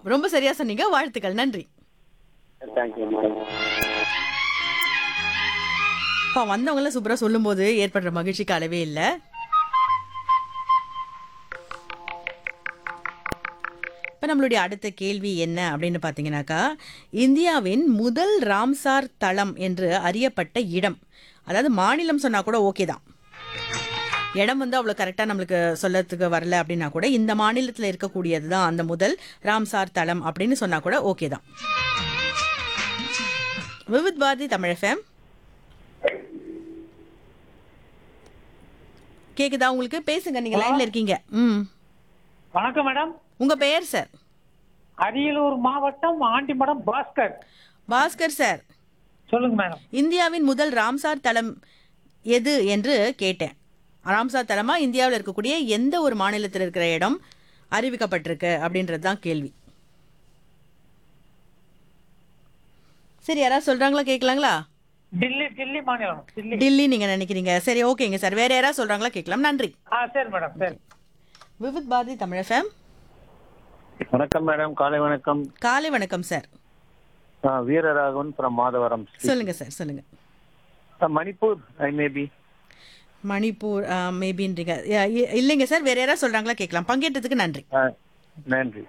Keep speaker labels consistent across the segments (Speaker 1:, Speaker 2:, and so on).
Speaker 1: ரொம்ப சரியா சொன்னீங்க வாழ்த்துக்கள் நன்றி
Speaker 2: தேங்க்யூ மேடம்
Speaker 1: அப்பா வந்தவங்களாம் சூப்பரா சொல்லும்போது ஏற்படுற மகிழ்ச்சிக்கு அளவே இல்லை இப்போ நம்மளுடைய அடுத்த கேள்வி என்ன அப்படின்னு பார்த்தீங்கன்னாக்கா இந்தியாவின் முதல் ராம்சார் தளம் என்று அறியப்பட்ட இடம் அதாவது மாநிலம் சொன்னா கூட ஓகே தான் இடம் வந்து அவ்வளோ கரெக்டாக நம்மளுக்கு சொல்லறதுக்கு வரல அப்படின்னா கூட இந்த மாநிலத்தில் இருக்கக்கூடியது தான் அந்த முதல் ராம்சார் தளம் அப்படின்னு சொன்னா கூட ஓகே தான் விவித் பாரதி தமிழ் எஃப்எம் கேக்குதா உங்களுக்கு பேசுங்க நீங்க லைன்ல இருக்கீங்க ம்
Speaker 3: வணக்கம் மேடம்
Speaker 1: உங்க பெயர் சார்
Speaker 3: அரியலூர் மாவட்டம் ஆண்டிமடம் பாஸ்கர்
Speaker 1: பாஸ்கர் சார்
Speaker 3: சொல்லுங்க மேடம்
Speaker 1: இந்தியாவின் முதல் ராம்சார் தளம் எது என்று கேட்டேன் ராம்சார் தளமா இந்தியாவில் இருக்கக்கூடிய எந்த ஒரு மாநிலத்தில் இருக்கிற இடம் அறிவிக்கப்பட்டிருக்கு அப்படின்றது தான் கேள்வி சரி யாராவது சொல்றாங்களா கேட்கலாங்களா
Speaker 3: டில்லி டில்லி மாநிலம் டில்லி
Speaker 1: டில்லி நீங்க நினைக்கிறீங்க சரி ஓகேங்க சார் வேற யாராவது சொல்றாங்களா கேட்கலாம் நன்றி
Speaker 3: ஆ சரி மேடம் சரி
Speaker 1: விவித் பாரதி தமிழ் எஃப்எம்
Speaker 2: வணக்கம் மேடம் காலை வணக்கம்
Speaker 1: காலை வணக்கம் சார்
Speaker 2: ஆ, வீரராகவன் ஃப்ரம் மாதவரம்
Speaker 1: சொல்லுங்க சார் சொல்லுங்க
Speaker 2: ஆ, மணிப்பூர் ஐ மேபி
Speaker 1: மணிப்பூர் மேபின்றீங்க இல்லைங்க சார் வேற யாராவது சொல்றாங்களா கேட்கலாம் பங்கேற்றதுக்கு நன்றி
Speaker 2: நன்றி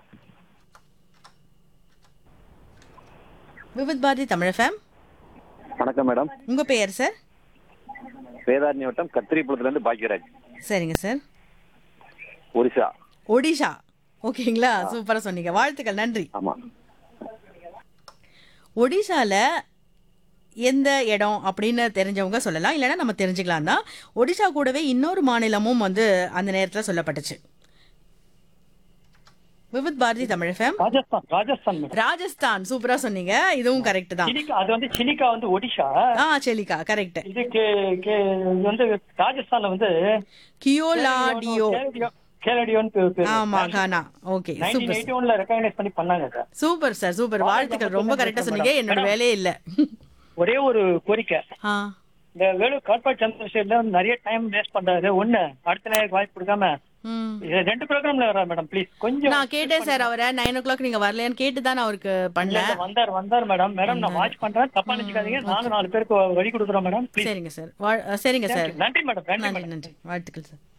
Speaker 1: விவித் பாரதி தமிழ் எஃப்எம்
Speaker 2: வணக்கம் மேடம்
Speaker 1: உங்க பெயர் சார்
Speaker 2: வேதாரண்ய வட்டம் கத்திரிப்புலத்துல இருந்து பாக்யராஜ்
Speaker 1: சரிங்க சார்
Speaker 2: ஒரிசா
Speaker 1: ஒடிஷா ஓகேங்களா சூப்பரா சொன்னீங்க வாழ்த்துக்கள் நன்றி
Speaker 2: ஆமா
Speaker 1: ஒடிஷால எந்த இடம் அப்படின்னு தெரிஞ்சவங்க சொல்லலாம் இல்லைன்னா நம்ம தெரிஞ்சுக்கலாம் தான் ஒடிஷா கூடவே இன்னொரு மாநிலமும் வந்து அந்த நேரத்தில் சொல்லப்பட்டுச்சு விவித் பாரதி தமிழ் எஃப்எம்
Speaker 3: ராஜஸ்தான் ராஜஸ்தான் மேடம்
Speaker 1: ராஜஸ்தான் சூப்பரா சொன்னீங்க இதுவும் கரெக்ட் தான்
Speaker 3: சிலிக்கா அது வந்து சிலிக்கா வந்து ஒடிஷா
Speaker 1: ஆ செலிகா கரெக்ட்
Speaker 3: இது கே- கே- இது வந்து ராஜஸ்தான்ல வந்து
Speaker 1: கியோலாடியோ
Speaker 3: கேலடியோன்னு பேரு- பேரு.
Speaker 1: ஆமா கானா ஓகே
Speaker 3: 1981
Speaker 1: சூப்பர்
Speaker 3: ல ரெகக்னைஸ் பண்ணி பண்ணாங்க சார்
Speaker 1: சூப்பர் சார் சூப்பர் வாழ்த்துக்கள் ரொம்ப கரெக்டா சொன்னீங்க என்னோட வேலையே இல்ல
Speaker 3: ஒரே ஒரு கோரிக்கை
Speaker 1: ஆ
Speaker 3: இந்த வேலூர் கார்பரேட் சந்திரசேகர்ல வந்து நிறைய டைம் வேஸ்ட் பண்றாரு ஒண்ணு அடுத்த நேரம் வாய்ப்பு கொடுக்காம
Speaker 1: ம்.
Speaker 3: இது ரெண்டு ப்ரோக்ராம்ல வரா மேடம் ப்ளீஸ் கொஞ்சம்
Speaker 1: நான் கேட்டேன் சார் அவரை நைன் ஓ கிளாக் நீங்க வரலையான்னு கேட்டு தான் நான் அவருக்கு
Speaker 3: இல்ல,
Speaker 1: பண்ணேன்
Speaker 3: இல்ல, வந்தார் வந்தார் மேடம் மேடம் நான் வாட்ச் பண்றேன் தப்பா நினைச்சுக்காதீங்க நானும் நாலு பேருக்கு வழி கொடுக்குறோம் மேடம் ப்ளீஸ்
Speaker 1: சரிங்க சார் வா- அஹ், சரிங்க சார்
Speaker 3: நன்றி மேடம் நன்றி
Speaker 1: நன்றி
Speaker 3: மேடம்
Speaker 1: நன்றி வாழ்த்துக்கள் சார்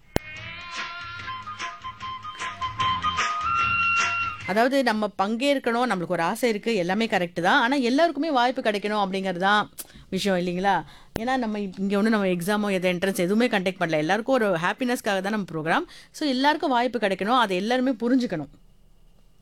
Speaker 1: அதாவது நம்ம பங்கேற்கணும் நம்மளுக்கு ஒரு ஆசை இருக்கு எல்லாமே கரெக்ட் தான் ஆனா எல்லாருக்குமே வாய்ப்பு கிடைக்கணும் அப்படிங்கிறது தான் விஷயம் இல்லைங்களா ஏன்னா நம்ம இங்க ஒன்றும் நம்ம எக்ஸாமோ எது என்ட்ரன்ஸ் எதுவுமே கண்டக்ட் பண்ணல எல்லாருக்கும் ஒரு ஹாப்பினஸ்க்காக தான் நம்ம ப்ரோக்ராம் ஸோ எல்லாருக்கும் வாய்ப்பு கிடைக்கணும் அதை எல்லாருமே புரிஞ்சுக்கணும்